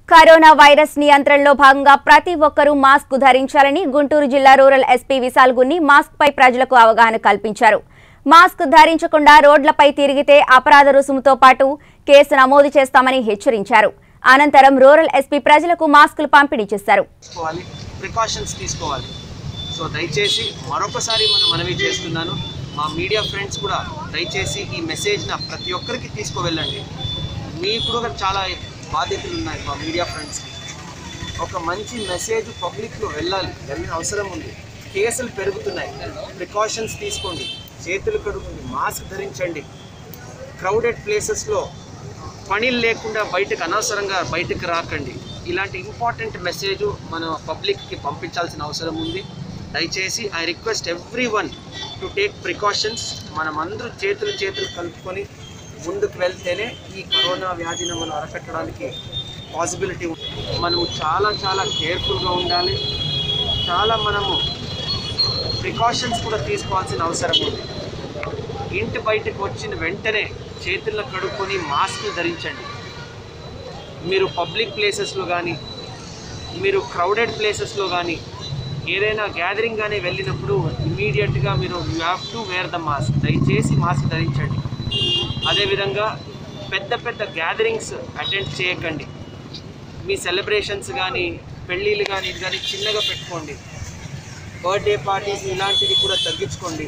corona virus నియంత్రణలో భాగంగా ప్రతి ఒక్కరూ మాస్క్ ధరించాలని గుంటూరు జిల్లా rural SP Vishal Gunni mask పై ప్రజలకు అవగాహన కల్పించారు మాస్క్ ధరించకుండా రోడ్లపై తిరిగితే అపరాధ రుసుముతో పాటు కేసు నమోదు చేస్తామని హెచ్చరించారు అనంతరం రూరల్ ఎస్పీ ప్రజలకు మాస్కులు పంపిణీ చేశారు తీసుకోవాలి ప్రికాషన్స్ తీసుకోవాలి సో దయచేసి మరొకసారి మనం మనవి చేస్తున్నాను మా మీడియా ఫ్రెండ్స్ కూడా దయచేసి ఈ మెసేజ్న ప్రతి ఒక్కరికి తీసుకువెళ్ళండి మీకు కూడా చాలా బాధ్యతలు ఉన్నాయి మా మీడియా ఫ్రెండ్స్కి ఒక మంచి మెసేజ్ పబ్లిక్లో వెళ్ళాలి వెళ్ళిన అవసరం ఉంది కేసులు పెరుగుతున్నాయి ప్రికాషన్స్ తీసుకోండి చేతులు కడుగుండి మాస్క్ ధరించండి క్రౌడెడ్ ప్లేసెస్లో పనిలు లేకుండా బయటకు అనవసరంగా బయటకు రాకండి ఇలాంటి ఇంపార్టెంట్ మెసేజ్ మన పబ్లిక్కి పంపించాల్సిన అవసరం ఉంది దయచేసి I request every one to take precautions మనం అందరూ చేతులు చేతులు కలుపుకొని ముందుకు వెళ్తేనే ఈ కరోనా వ్యాధిని మనం అరకట్టడానికి పాసిబిలిటీ ఉంటుంది మనము చాలా చాలా కేర్ఫుల్గా ఉండాలి చాలా మనము ప్రికాషన్స్ కూడా తీసుకోవాల్సిన అవసరం ఉంది ఇంటి బయటకు వచ్చిన వెంటనే చేతుల్లో కడుక్కొని మాస్క్ ధరించండి మీరు పబ్లిక్ ప్లేసెస్లో కానీ మీరు క్రౌడెడ్ ప్లేసెస్లో కానీ ఏదైనా గ్యాదరింగ్ కానీ వెళ్ళినప్పుడు ఇమీడియట్గా మీరు you have to wear the mask దయచేసి మాస్క్ ధరించండి అదేవిధంగా పెద్ద పెద్ద గ్యాదరింగ్స్ అటెండ్ చేయకండి మీ సెలబ్రేషన్స్ కానీ పెళ్ళిళ్ళు కానీ ఇది కానీ చిన్నగా పెట్టుకోండి బర్త్డే పార్టీస్ ఇలాంటివి కూడా తగ్గించుకోండి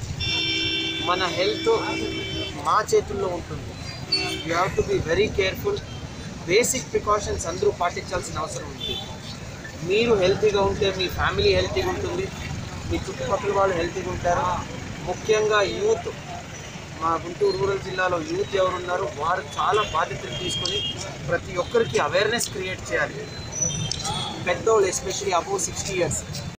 మన హెల్త్ మా చేతుల్లో ఉంటుంది you have to be very careful basic precautions అందరూ పాటించాల్సిన అవసరం ఉంది మీరు హెల్తీగా ఉంటే మీ ఫ్యామిలీ హెల్తీగా ఉంటుంది మీ చుట్టుపక్కల వాళ్ళు హెల్తీగా ఉంటారు ముఖ్యంగా యూత్ మా గుంటూరు రూరల్ జిల్లాలో యూత్ ఎవరున్నారో వారు చాలా బాధ్యతలు తీసుకొని ప్రతి ఒక్కరికి అవేర్నెస్ క్రియేట్ చేయాలి పెద్దోళ్ళు ఎస్పెషలీ అబోవ్ సిక్స్టీ ఇయర్స్